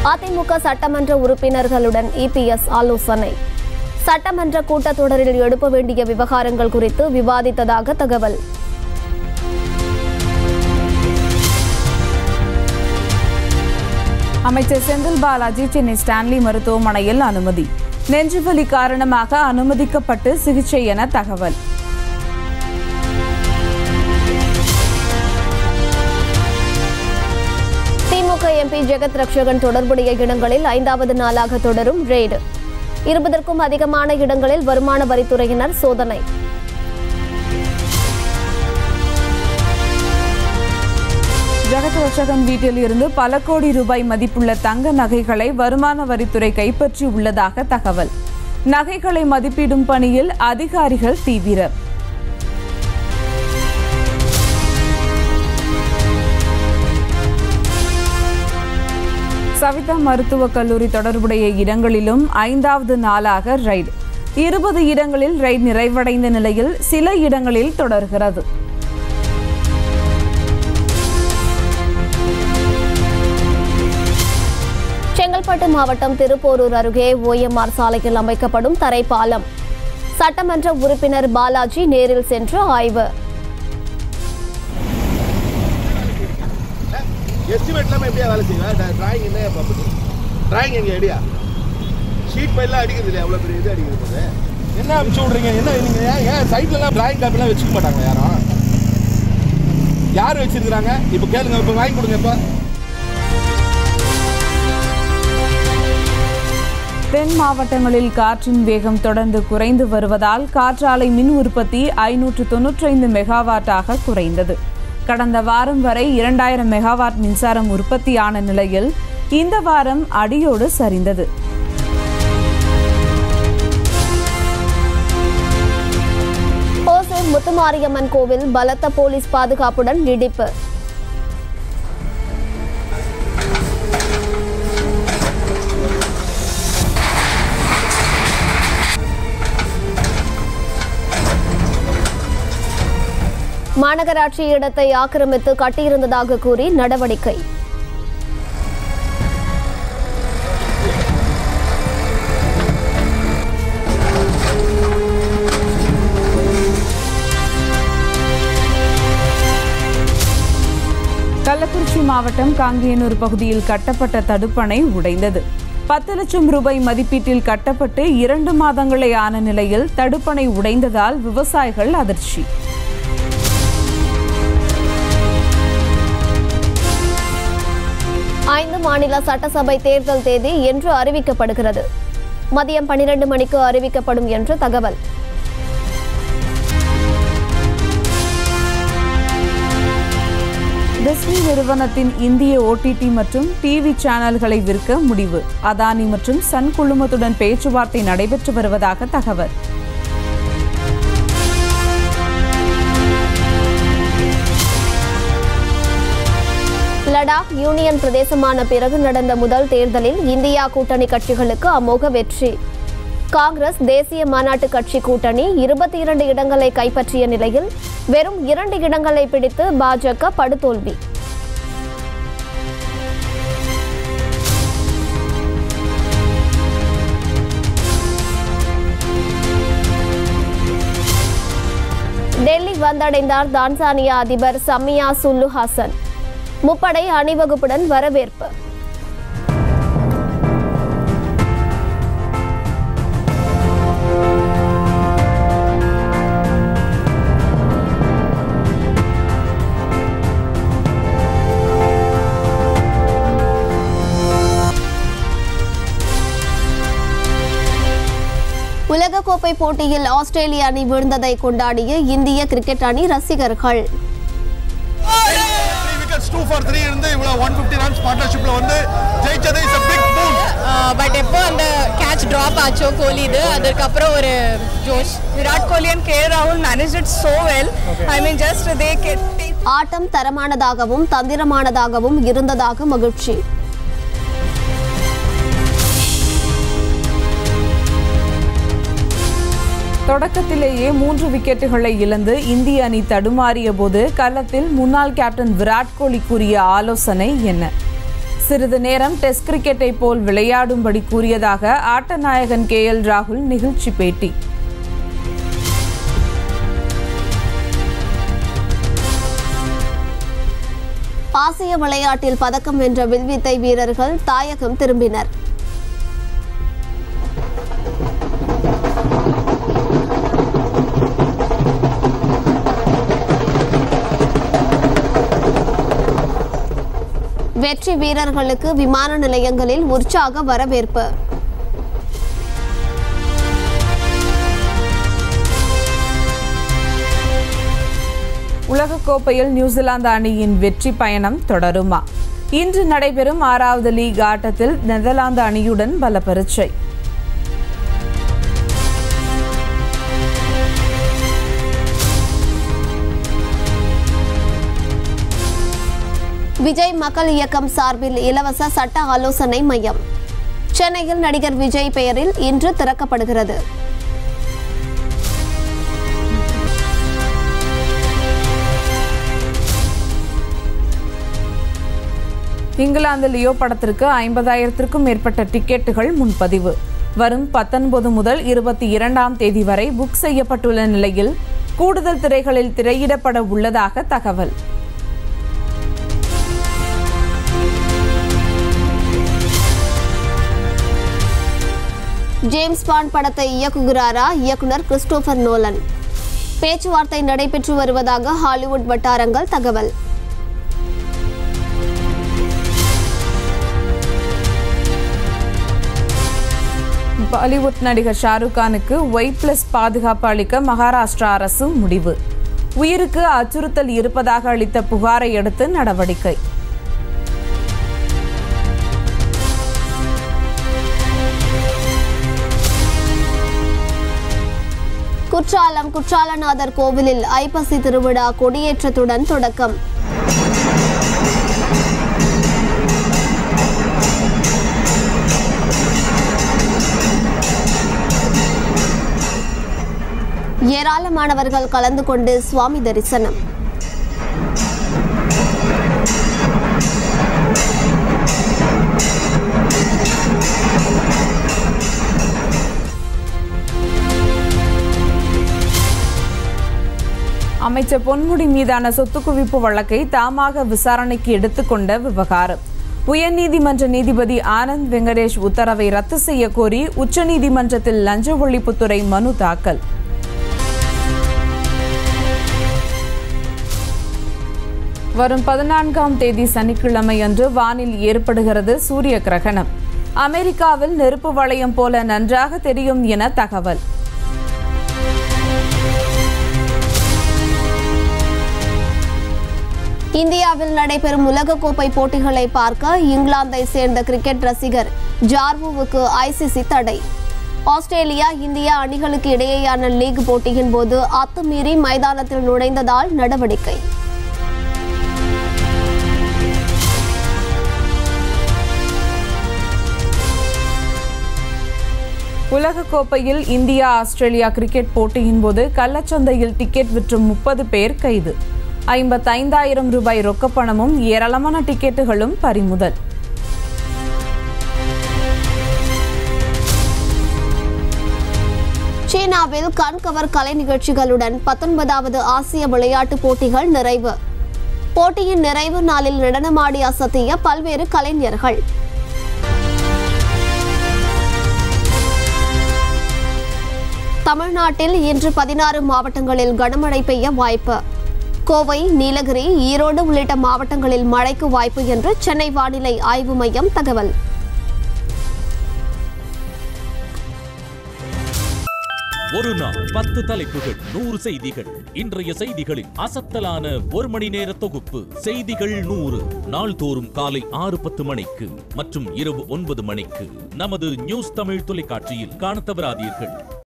அதிமுக சட்டமன்ற உறுப்பினர்களுடன் இபிஎஸ் ஆலோசனை சட்டமன்ற கூட்டத்தொடரில் எழுப்ப வேண்டிய விவகாரங்கள் குறித்து விவாதித்ததாக தகவல் அமைச்சர் செந்தில் பாலாஜி சென்னை ஸ்டான்லி மருத்துவமனையில் அனுமதி நெஞ்சுவலி காரணமாக அனுமதிக்கப்பட்டு சிகிச்சை என தகவல் திமுக எம்பி ஜெகத் ரட்சகன் தொடர்புடைய இடங்களில் ஐந்தாவது நாளாக தொடரும் ரெய்டு இருபதற்கும் அதிகமான இடங்களில் வருமான வரித்துறையினர் சோதனை ஜெகத் ரட்சகன் வீட்டில் இருந்து பல கோடி ரூபாய் மதிப்புள்ள தங்க நகைகளை வருமான வரித்துறை கைப்பற்றி உள்ளதாக தகவல் நகைகளை மதிப்பிடும் பணியில் அதிகாரிகள் தீவிரம் சவிதா மருத்துவக் கல்லூரி தொடர்புடைய இடங்களிலும் ஐந்தாவது நாளாக ரைடு இருபது இடங்களில் ரைட் நிறைவடைந்த நிலையில் சில இடங்களில் தொடர்கிறது செங்கல்பட்டு மாவட்டம் திருப்போரூர் அருகே ஓஎம்ஆர் சாலையில் அமைக்கப்படும் தரைப்பாலம் சட்டமன்ற உறுப்பினர் பாலாஜி நேரில் சென்று ஆய்வு எஸ்டிமேட் இல்லாமல் எப்படியா வேலை செய்வேன் டிராயிங் என்ன பார்ப்பது டிராயிங் எங்கே ஐடியா ஷீட் ஃபைல்லாம் அடிக்கிறது இல்லையா அவ்வளோ பெரிய இது அடிக்கிறது போது என்ன அனுப்பிச்சு விட்றீங்க என்ன நீங்கள் ஏன் ஏன் சைட்லலாம் டிராயிங் காப்பிலாம் வச்சுக்க மாட்டாங்க யாரும் யார் வச்சிருக்கிறாங்க இப்போ கேளுங்க இப்போ வாங்கி கொடுங்க இப்போ தென் மாவட்டங்களில் காற்றின் வேகம் தொடர்ந்து குறைந்து வருவதால் காற்றாலை மின் உற்பத்தி ஐநூற்று தொன்னூற்றைந்து மெகாவாட்டாக குறைந்தது கடந்த வாரம் வரை இரண்டாயிரம் மெகாவாட் மின்சாரம் உற்பத்தியான நிலையில் இந்த வாரம் அடியோடு சரிந்தது ஓசூர் முத்துமாரியம்மன் கோவில் பலத்த போலீஸ் பாதுகாப்புடன் நீடிப்பு மாநகராட்சி இடத்தை ஆக்கிரமித்து கட்டியிருந்ததாக கூறி நடவடிக்கை கள்ளக்குறிச்சி மாவட்டம் காங்கேயனூர் பகுதியில் கட்டப்பட்ட தடுப்பணை உடைந்தது பத்து லட்சம் ரூபாய் மதிப்பீட்டில் கட்டப்பட்டு இரண்டு மாதங்களே ஆன நிலையில் தடுப்பணை உடைந்ததால் விவசாயிகள் அதிர்ச்சி ஐந்து மாநில சட்டசபை தேர்தல் தேதி என்று அறிவிக்கப்படுகிறது மதியம் பனிரெண்டு மணிக்கு அறிவிக்கப்படும் என்று தகவல் டிஸ்னி நிறுவனத்தின் இந்திய ஓடிடி மற்றும் டிவி சேனல்களை விற்க முடிவு அதானி மற்றும் சன் குழுமத்துடன் பேச்சுவார்த்தை நடைபெற்று வருவதாக தகவல் லடாக் யூனியன் பிரதேசமான பிறகு நடந்த முதல் தேர்தலில் இந்தியா கூட்டணி கட்சிகளுக்கு அமோக வெற்றி காங்கிரஸ் தேசிய மாநாட்டு கட்சி கூட்டணி இருபத்தி இரண்டு இடங்களை கைப்பற்றிய நிலையில் வெறும் இரண்டு இடங்களை பிடித்து பாஜக படுதோல்வி டெல்லி வந்தடைந்தார் தான்சானியா அதிபர் சமியா சுல்லு ஹாசன் முப்படை அணிவகுப்புடன் வரவேற்பு உலகக்கோப்பை போட்டியில் ஆஸ்திரேலிய அணி வீழ்ந்ததை கொண்டாடிய இந்திய கிரிக்கெட் அணி ரசிகர்கள் three wickets two for three இருந்து இவ்வளோ ஒன் ஃபிஃப்டி ரன்ஸ் பார்ட்னர்ஷிப்பில் வந்து ஜெயிச்சது இஸ் பிக் பூன் பட் எப்போ அந்த கேட்ச் ட்ராப் ஆச்சோ கோலி இது அதுக்கப்புறம் ஒரு ஜோஷ் விராட் கோலி அண்ட் கே ராகுல் manage it so well I mean just they ஆட்டம் தரமானதாகவும் தந்திரமானதாகவும் இருந்ததாக மகிழ்ச்சி தொடக்கத்திலேயே மூன்று விக்கெட்டுகளை இழந்து இந்திய அணி தடுமாறிய போது களத்தில் முன்னாள் கேப்டன் விராட் கோலி கூறிய ஆலோசனை என்ன சிறிது நேரம் டெஸ்ட் கிரிக்கெட்டை போல் விளையாடும்படி கூறியதாக ஆட்ட நாயகன் கே எல் ராகுல் நிகழ்ச்சி பேட்டி ஆசிய விளையாட்டில் பதக்கம் வென்ற வில்வித்தை வீரர்கள் தாயகம் திரும்பினர் வெற்றி வீரர்களுக்கு விமான நிலையங்களில் உற்சாக வரவேற்பு உலகக்கோப்பையில் நியூசிலாந்து அணியின் வெற்றி பயணம் தொடருமா இன்று நடைபெறும் ஆறாவது லீக் ஆட்டத்தில் நெதர்லாந்து அணியுடன் பல பரீட்சை விஜய் மக்கள் இயக்கம் சார்பில் இலவச சட்ட ஆலோசனை மையம் சென்னையில் நடிகர் விஜய் பெயரில் இன்று திறக்கப்படுகிறது இங்கிலாந்து லியோ படத்திற்கு ஐம்பதாயிரத்திற்கும் மேற்பட்ட டிக்கெட்டுகள் முன்பதிவு வரும் பத்தொன்பது முதல் இருபத்தி இரண்டாம் தேதி வரை புக் செய்யப்பட்டுள்ள நிலையில் கூடுதல் திரைகளில் திரையிடப்பட உள்ளதாக தகவல் ஜேம்ஸ் பாண்ட் படத்தை இயக்குகிறாரா இயக்குனர் கிறிஸ்டோபர் நோலன் பேச்சுவார்த்தை நடைபெற்று வருவதாக ஹாலிவுட் வட்டாரங்கள் தகவல் பாலிவுட் நடிகர் ஷாருக் கானுக்கு ஒய் பிளஸ் பாதுகாப்பு அளிக்க மகாராஷ்டிரா அரசு முடிவு உயிருக்கு அச்சுறுத்தல் இருப்பதாக அளித்த புகாரை அடுத்து நடவடிக்கை குற்றாலம் குற்றாலநாதர் கோவிலில் ஐப்பசி திருவிழா கொடியேற்றத்துடன் தொடக்கம் ஏராளமானவர்கள் கலந்து கொண்டு சுவாமி தரிசனம் அமைச்சர் பொன்முடி மீதான சொத்து குவிப்பு வழக்கை தாமாக விசாரணைக்கு எடுத்துக்கொண்ட விவகாரம் உயர்நீதிமன்ற நீதிபதி ஆனந்த் வெங்கடேஷ் உத்தரவை ரத்து செய்ய கோரி உச்சநீதிமன்றத்தில் லஞ்ச ஒழிப்புத்துறை மனு தாக்கல் வரும் பதினான்காம் தேதி சனிக்கிழமை அன்று வானில் ஏற்படுகிறது சூரிய கிரகணம் அமெரிக்காவில் நெருப்பு வளையம் போல நன்றாக தெரியும் என தகவல் இந்தியாவில் நடைபெறும் உலகக்கோப்பை போட்டிகளை பார்க்க இங்கிலாந்தை சேர்ந்த கிரிக்கெட் ரசிகர் ஜார்வுவுக்கு ஐசிசி தடை ஆஸ்திரேலியா இந்தியா அணிகளுக்கு இடையேயான லீக் போட்டியின் போது அத்துமீறி மைதானத்தில் நுழைந்ததால் நடவடிக்கை உலகக்கோப்பையில் இந்தியா ஆஸ்திரேலியா கிரிக்கெட் போட்டியின் போது கள்ளச்சந்தையில் டிக்கெட் விற்றும் முப்பது பேர் கைது ஐம்பத்தைந்தாயிரம் ரூபாய் ரொக்கப்பணமும் ஏராளமான டிக்கெட்டுகளும் பறிமுதல் சீனாவில் கண்கவர் கலை நிகழ்ச்சிகளுடன் பத்தொன்பதாவது ஆசிய விளையாட்டுப் போட்டிகள் நிறைவு போட்டியின் நிறைவு நாளில் நடனமாடி அசத்திய பல்வேறு கலைஞர்கள் தமிழ்நாட்டில் இன்று பதினாறு மாவட்டங்களில் கனமழை பெய்ய வாய்ப்பு கோவை நீலகிரி ஈரோடு உள்ளிட்ட மாவட்டங்களில் மழைக்கு வாய்ப்பு என்று சென்னை வானிலை ஆய்வு மையம் தகவல் ஒரு நாள் பத்து தலைப்புகள் நூறு செய்திகள் இன்றைய செய்திகளின் அசத்தலான ஒரு மணி நேர தொகுப்பு செய்திகள் நூறு நாள்தோறும் காலை ஆறு பத்து மணிக்கு மற்றும் இரவு ஒன்பது மணிக்கு நமது நியூஸ் தமிழ் தொலைக்காட்சியில் காணத் தவறாதீர்கள்